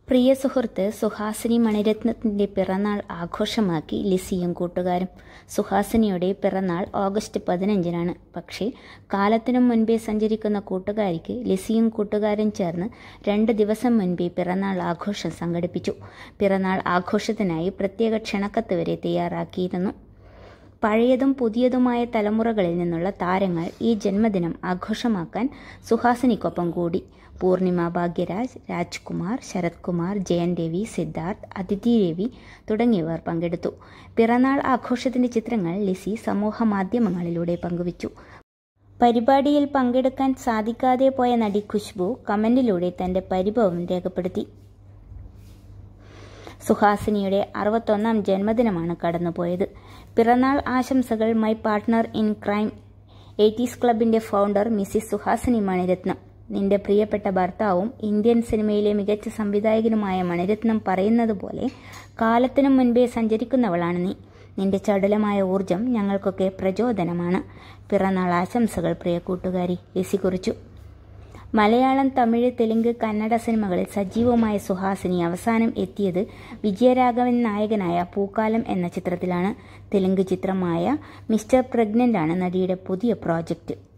പ്രിയ സുഹൃത്ത് സുഹാസിനി മണിരത്നത്തിന്റെ പിറന്നാൾ ആഘോഷമാക്കി ലിസിയും കൂട്ടുകാരും സുഹാസിനിയുടെ പിറന്നാൾ ഓഗസ്റ്റ് പതിനഞ്ചിനാണ് പക്ഷേ കാലത്തിനും മുൻപേ സഞ്ചരിക്കുന്ന കൂട്ടുകാരിക്ക് ലിസിയും കൂട്ടുകാരും ചേർന്ന് രണ്ട് ദിവസം മുൻപേ പിറന്നാൾ ആഘോഷം സംഘടിപ്പിച്ചു പിറന്നാൾ ആഘോഷത്തിനായി പ്രത്യേക ക്ഷണക്കത്ത് വരെ തയ്യാറാക്കിയിരുന്നു പഴയതും പുതിയതുമായ തലമുറകളിൽ നിന്നുള്ള താരങ്ങൾ ഈ ജന്മദിനം ആഘോഷമാക്കാൻ സുഹാസിനിക്കൊപ്പം കൂടി പൂർണിമ ഭാഗ്യരാജ് രാജ്കുമാർ ശരത് കുമാർ ജയൻ രവി സിദ്ധാർത്ഥ് അതിഥി രവി തുടങ്ങിയവർ പങ്കെടുത്തു പിറന്നാൾ ആഘോഷത്തിന്റെ ചിത്രങ്ങൾ ലിസി സമൂഹ മാധ്യമങ്ങളിലൂടെ പങ്കുവച്ചു പരിപാടിയിൽ പങ്കെടുക്കാൻ സാധിക്കാതെ പോയ നടി ഖുഷ്ബു കമന്റിലൂടെ തന്റെ പരിഭവം രേഖപ്പെടുത്തി സുഹാസിനിയുടെ അറുപത്തൊന്നാം ജന്മദിനമാണ് കടന്നുപോയത് പിറന്നാൾ ആശംസകൾ my partner in crime eighties ക്ലബിന്റെ ഫൗണ്ടർ മിസ്സിസ് സുഹാസിനി മണിരത്നം നിന്റെ പ്രിയപ്പെട്ട ഭർത്താവും ഇന്ത്യൻ സിനിമയിലെ മികച്ച സംവിധായകനുമായ മണിരത്നം പറയുന്നത് പോലെ കാലത്തിനു മുൻപേ സഞ്ചരിക്കുന്നവളാണ് നീ നിന്റെ ചടുലമായ ഊർജം ഞങ്ങൾക്കൊക്കെ പ്രചോദനമാണ് പിറന്നാൾ ആശംസകൾ പ്രിയ കൂട്ടുകാരി ലിസി കുറിച്ചു മലയാളം തമിഴ് തെലുങ്ക് കന്നഡ സിനിമകളിൽ സജീവമായ സുഹാസിനി അവസാനം എത്തിയത് വിജയരാഘവൻ നായകനായ പൂക്കാലം എന്ന ചിത്രത്തിലാണ് തെലുങ്ക് ചിത്രമായ മിസ്റ്റർ പ്രഗ്നന്റ് ആണ് നടിയുടെ പുതിയ പ്രോജക്റ്റ്